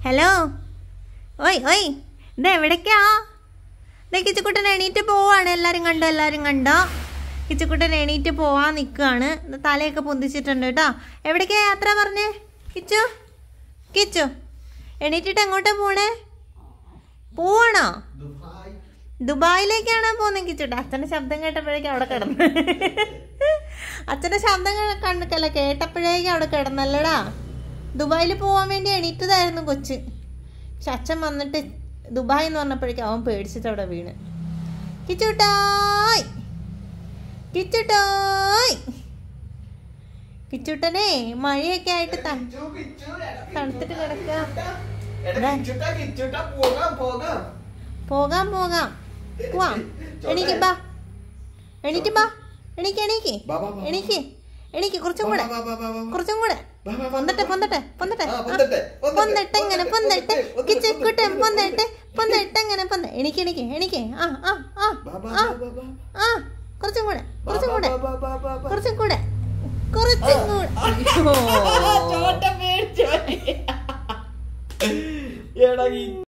Hello ഓയ് ഓയ് ഇത് എവിടേക്കാ ദേ കിച്ചുക്കുട്ടൻ എണീറ്റ് പോവാണ് എല്ലാരും കണ്ടോ എല്ലാരും കണ്ടോ കിച്ചുക്കുട്ടൻ എണീറ്റ് പോവാൻ നിൽക്കുകയാണ് തലയൊക്കെ പൊന്തിച്ചിട്ടുണ്ട് കേട്ടോ എവിടേക്കാ യാത്ര പറഞ്ഞേ കിച്ചു കിച്ചു എണീറ്റിട്ട് എങ്ങോട്ടാ പോണേ പോവാണോ ദുബായിലേക്കാണോ പോകുന്നത് കിച്ചുട്ടാ അച്ഛൻ്റെ ശബ്ദം കേട്ടപ്പോഴേക്കും അവിടെ കിടന്നു അച്ഛൻ്റെ ശബ്ദം കേ- കണ്ടിട്ടല്ല കേട്ടപ്പോഴേക്കും അവിടെ കിടന്നല്ലടാ ദുബായിൽ പോകാൻ വേണ്ടി എണീറ്റതായിരുന്നു കൊച്ച് പക്ഷെ അച്ഛൻ വന്നിട്ട് ദുബായ് എന്ന് പറഞ്ഞപ്പോഴേക്കും അവൻ പേടിച്ചിട്ട് അവിടെ വീണ് കിച്ചുട്ടായ് കിച്ചുട്ടായ് കിച്ചുട്ടനെ മഴയൊക്കെ ആയിട്ട് ത- തണുത്തിട്ട് കിടക്കുക പോകാം പോകാം പോവാം എണീക്ക് ബാ എണീക്ക് ബാ എണീക്ക് എണീക്ക് ബാ, ബാ, ബാ, ബാ. എണീക്ക് എണീക്ക് കുറച്ചും കൂടെ ബാ, ബാ, ബാ, ബാ, ബാ. കുറച്ചും കൂടെ ബാ, ബാ, ബാ, പൊന്തട്ടെ പൊന്തട്ടെ പൊന്തട്ടെ ആ, ആ, പൊന്തട്ടെ, പൊന്തട്ടെ, പൊന്തട്ടെ ഇങ്ങനെ പൊന്തട്ടെ പൊന്തട്ടെ, കിച്ചക്കുട്ടൻ പൊന്തട്ടെ, പൊന്തട്ടെ പൊന്തട്ടെ ഇങ്ങനെ പൊന്ത എണീക്ക് എണീക്ക് എണീക്ക് ആ ആ ആ ബാ, ബാ, ആ ബാ, ബാ, ബാ. ആ കുറച്ചും കൂടെ കുറച്ചും ബാ, കൂടെ ബാ, ബാ, ബാ, ബാ, ബാ. കുറച്ചും കൂടെ കുറച്ചും കൂടെ അയ്യോ ചോട്ട പേടിച്ചു പോയി. എടാ ഈ